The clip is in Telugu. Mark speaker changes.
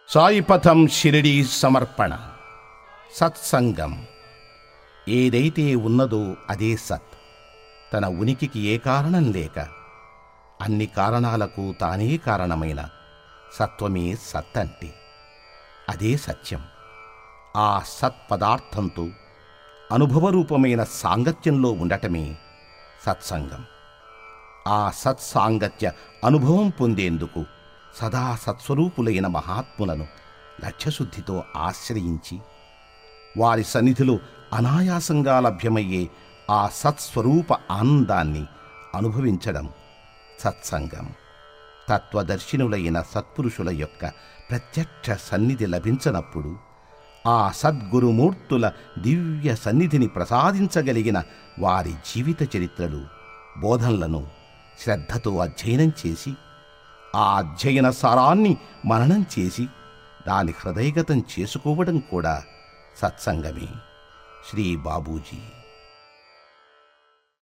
Speaker 1: సాయిపథం షిరిడి సమర్పణ సత్సంగం ఏదైతే ఉన్నదో అదే సత్ తన ఉనికికి ఏ కారణం లేక అన్ని కారణాలకు తానే కారణమైన సత్వమే సత్ అంటే అదే సత్యం ఆ సత్ పదార్థంతో అనుభవరూపమైన సాంగత్యంలో ఉండటమే సత్సంగం ఆ సత్సాంగత్య అనుభవం పొందేందుకు సదా సత్స్వరూపులైన మహాత్ములను లక్ష్యశుద్ధితో ఆశ్రయించి వారి సన్నిధిలో అనాయాసంగా లభ్యమయ్యే ఆ సత్స్వరూప ఆనందాన్ని అనుభవించడం సత్సంగం తత్వదర్శినులైన సత్పురుషుల యొక్క ప్రత్యక్ష సన్నిధి లభించనప్పుడు ఆ సద్గురుమూర్తుల దివ్య సన్నిధిని ప్రసాదించగలిగిన వారి జీవిత చరిత్రలు బోధనలను శ్రద్ధతో అధ్యయనం చేసి ఆ అధ్యయన సారాన్ని మననం చేసి దాని హృదయగతం చేసుకోవడం కూడా సత్సంగమే శ్రీ బాబూజీ